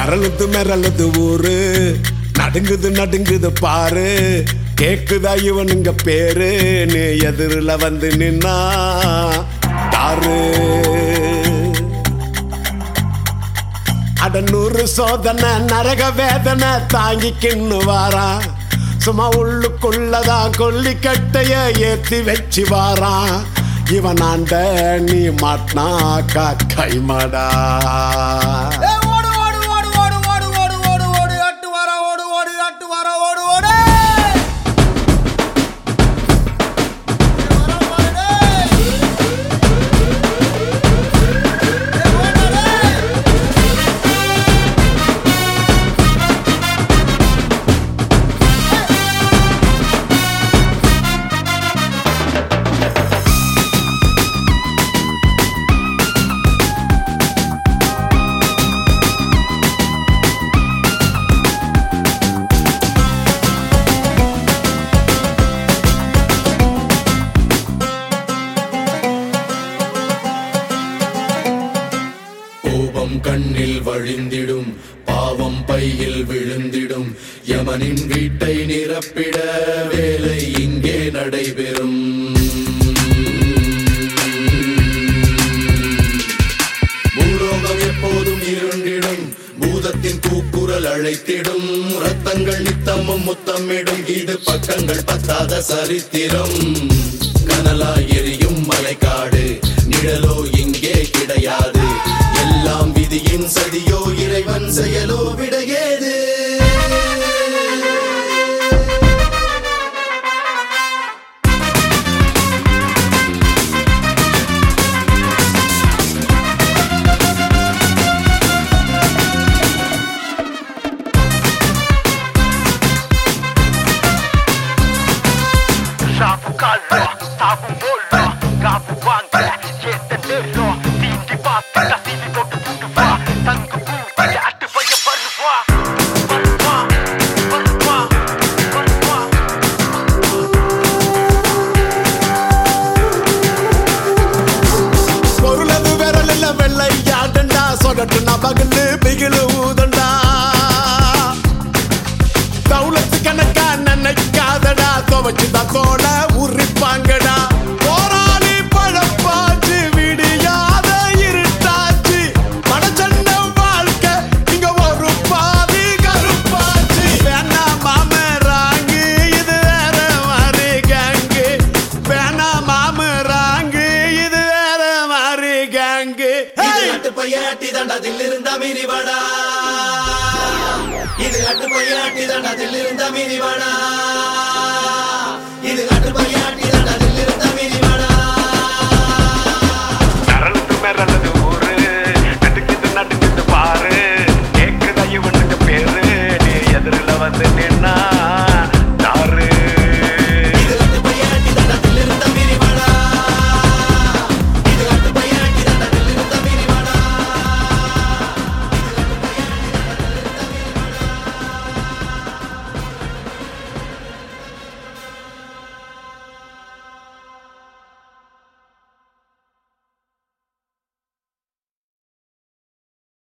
மிரளுது மிரளுது ஊரு நடுங்குது நடுங்குது பாரு கேக்குதா இவனுங்க பேரு நீ எதிரில வந்து நின்னா தாரு அட நூறு சோதனை நரக வேதனை தாங்கிக்கின்னு வாரான் சும்மா உள்ளுக்குள்ளதான் கொல்லிக்கட்டைய ஏத்தி வச்சு வாரான் இவன் ஆண்ட நீ மாட்டினாக்கா கைமாடா ஏய், ஓடு ஓடு ஓடு ஓடு ஓடு ஓடு ஓடு ஓடு அட்டு வர ஓடு ஓடு அட்டு வர ஓடு ஓடு ஏய், வர பாரு, டேய். ஏய், ஓடு, டேய். கோபம் கண்ணில் வழிந்திடும் பாவம் பையில் விழுந்திடும் யமனின் வீட்டை நிரப்பிட வேலை இங்கே நடைபெறும் பூலோகம் எப்போதும் இருண்டிடும் பூதத்தின் கூக்குரல் அழைத்திடும் ரத்தங்கள் நித்தமும் முத்தமிடும் இது பக்கங்கள் பத்தாத சரித்திரம் கனலா எரியும் மலைக்காடு நிழலோ இங்கே கிடையாது எல்லாம் விதியின் சதியோ இறைவன் செயலோ விடையேது Sabu kallo, sabu bollo, gabu wanga, jete dello, tindi papa, kasidi botu putu va, tangu puta, atu baya barwa, barwa, barwa, barwa. பொருளது விரலில் வெள்ளையாடண்டா சொடட்டுனா பகலு பிகிலு ஊதண்டா தௌலத்து கணக்கா நினைக்காதடா துவச்சுதான் தோட உரிப்பாங்கடா போராளி பழப்பாச்சு விடியாத இருட்டாச்சு படச்சண்ட வாழ்க்கை இங்க ஒரு பாதி கருப்பாச்சு வேணா மாமராங்கு இது வேற மாதிரி கேங்கு வேணா மாமராங்கு இது வேற மாதிரி கேங்கு இது அட்டு பையாட்டி தண்டத்தில் இருந்த மிரிவடா இது அட்டு பையாட்டி தண்டத்தில் இருந்த மிரிவடா